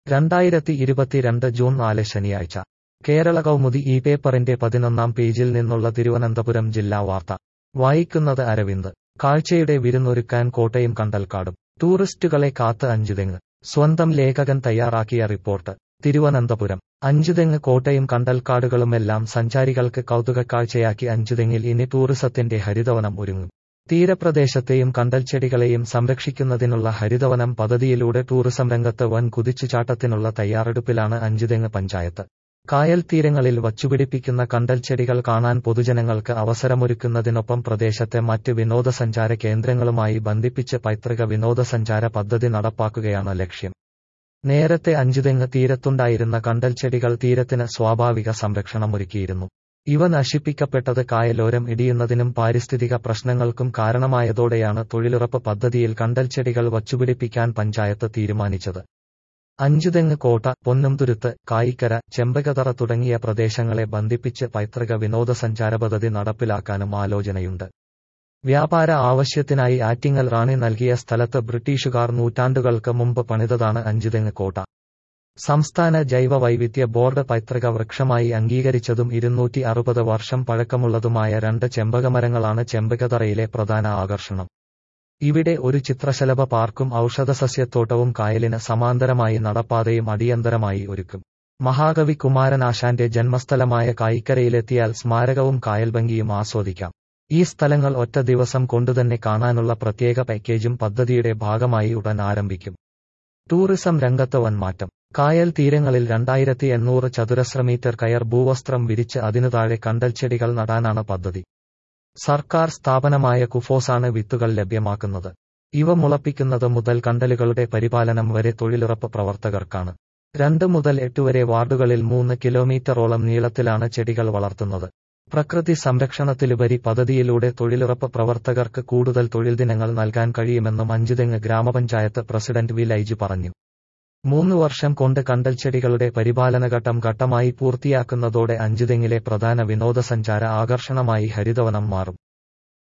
രണ്ടായിരത്തി ഇരുപത്തിരണ്ട് ജൂൺ നാല് ശനിയാഴ്ച കേരള കൗമുദി ഈ പേപ്പറിന്റെ പതിനൊന്നാം പേജിൽ നിന്നുള്ള തിരുവനന്തപുരം ജില്ലാ വാർത്ത വായിക്കുന്നത് അരവിന്ദ് കാഴ്ചയുടെ വിരുന്നൊരുക്കാൻ കോട്ടയം കണ്ടൽക്കാടും ടൂറിസ്റ്റുകളെ കാത്ത് അഞ്ചുതെങ്ങ് സ്വന്തം ലേഖകൻ തയ്യാറാക്കിയ റിപ്പോർട്ട് തിരുവനന്തപുരം അഞ്ചുതെങ്ങ് കോട്ടയം കണ്ടൽക്കാടുകളുമെല്ലാം സഞ്ചാരികൾക്ക് കൗതുകക്കാഴ്ചയാക്കി അഞ്ചുതെങ്ങിൽ ഇനി ടൂറിസത്തിന്റെ ഹരിതവനം ഒരുങ്ങും തീരപ്രദേശത്തെയും കണ്ടൽച്ചെടികളെയും സംരക്ഷിക്കുന്നതിനുള്ള ഹരിതവനം പദ്ധതിയിലൂടെ ടൂറിസം രംഗത്ത് വൻ കുതിച്ചുചാട്ടത്തിനുള്ള തയ്യാറെടുപ്പിലാണ് അഞ്ചുതെങ്ങ് പഞ്ചായത്ത് കായൽ തീരങ്ങളിൽ വച്ചുപിടിപ്പിക്കുന്ന കണ്ടൽച്ചെടികൾ കാണാൻ പൊതുജനങ്ങൾക്ക് അവസരമൊരുക്കുന്നതിനൊപ്പം പ്രദേശത്തെ മറ്റ് വിനോദസഞ്ചാര കേന്ദ്രങ്ങളുമായി ബന്ധിപ്പിച്ച് പൈതൃക വിനോദസഞ്ചാര പദ്ധതി നടപ്പാക്കുകയാണ് ലക്ഷ്യം നേരത്തെ അഞ്ചുതെങ്ങ് തീരത്തുണ്ടായിരുന്ന കണ്ടൽച്ചെടികൾ തീരത്തിന് സ്വാഭാവിക സംരക്ഷണമൊരുക്കിയിരുന്നു ഇവ നശിപ്പിക്കപ്പെട്ടത് കായലോരം ഇടിയുന്നതിനും പാരിസ്ഥിതിക പ്രശ്നങ്ങൾക്കും കാരണമായതോടെയാണ് തൊഴിലുറപ്പ് പദ്ധതിയിൽ കണ്ടൽച്ചെടികൾ വച്ചുപിടിപ്പിക്കാൻ പഞ്ചായത്ത് തീരുമാനിച്ചത് അഞ്ചുതെങ്ങ് കോട്ട പൊന്നംതുരുത്ത് കായിക്കര ചെമ്പകതറ തുടങ്ങിയ പ്രദേശങ്ങളെ ബന്ധിപ്പിച്ച് പൈതൃക വിനോദസഞ്ചാര പദ്ധതി നടപ്പിലാക്കാനും ആലോചനയുണ്ട് വ്യാപാര ആവശ്യത്തിനായി ആറ്റിങ്ങൽ റാണി നൽകിയ സ്ഥലത്ത് ബ്രിട്ടീഷുകാർ നൂറ്റാണ്ടുകൾക്ക് മുമ്പ് പണിതതാണ് അഞ്ചുതെങ്ങ് കോട്ട സംസ്ഥാന ജൈവ വൈവിധ്യ ബോർഡ് പൈതൃക വൃക്ഷമായി അംഗീകരിച്ചതും ഇരുന്നൂറ്റി അറുപത് വർഷം പഴക്കമുള്ളതുമായ രണ്ട് ചെമ്പകമരങ്ങളാണ് ചെമ്പകതറയിലെ പ്രധാന ആകർഷണം ഇവിടെ ഒരു ചിത്രശലഭ പാർക്കും ഔഷധസസ്യത്തോട്ടവും കായലിന് സമാന്തരമായി നടപ്പാതയും അടിയന്തരമായി ഒരുക്കും മഹാകവി കുമാരനാശാന്റെ ജന്മസ്ഥലമായ കായിക്കരയിലെത്തിയാൽ സ്മാരകവും കായൽഭംഗിയും ആസ്വദിക്കാം ഈ സ്ഥലങ്ങൾ ഒറ്റ ദിവസം കൊണ്ടുതന്നെ കാണാനുള്ള പ്രത്യേക പാക്കേജും പദ്ധതിയുടെ ഭാഗമായി ഉടൻ ആരംഭിക്കും ടൂറിസം രംഗത്ത് വൻമാറ്റം കായൽ തീരങ്ങളിൽ രണ്ടായിരത്തി എണ്ണൂറ് ചതുരശ്ര മീറ്റർ കയർ ഭൂവസ്ത്രം വിരിച്ച് അതിനു താഴെ കണ്ടൽച്ചെടികൾ നടാനാണ് പദ്ധതി സർക്കാർ സ്ഥാപനമായ കുഫോസാണ് വിത്തുകൾ ലഭ്യമാക്കുന്നത് ഇവ മുളപ്പിക്കുന്നത് മുതൽ കണ്ടലുകളുടെ പരിപാലനം വരെ തൊഴിലുറപ്പ് പ്രവർത്തകർക്കാണ് രണ്ട് മുതൽ എട്ട് വരെ വാർഡുകളിൽ മൂന്ന് കിലോമീറ്ററോളം നീളത്തിലാണ് ചെടികൾ വളർത്തുന്നത് പ്രകൃതി സംരക്ഷണത്തിലുപരി പദ്ധതിയിലൂടെ തൊഴിലുറപ്പ് പ്രവർത്തകർക്ക് കൂടുതൽ തൊഴിൽ ദിനങ്ങൾ നൽകാൻ കഴിയുമെന്നും അഞ്ചുതെങ്ങ് ഗ്രാമപഞ്ചായത്ത് പ്രസിഡന്റ് വി ലൈജു പറഞ്ഞു മൂന്ന് വർഷം കൊണ്ട് കണ്ടൽച്ചെടികളുടെ പരിപാലനഘട്ടം ഘട്ടമായി പൂർത്തിയാക്കുന്നതോടെ അഞ്ചുതെങ്ങിലെ പ്രധാന വിനോദസഞ്ചാര ആകർഷണമായി ഹരിതവനം മാറും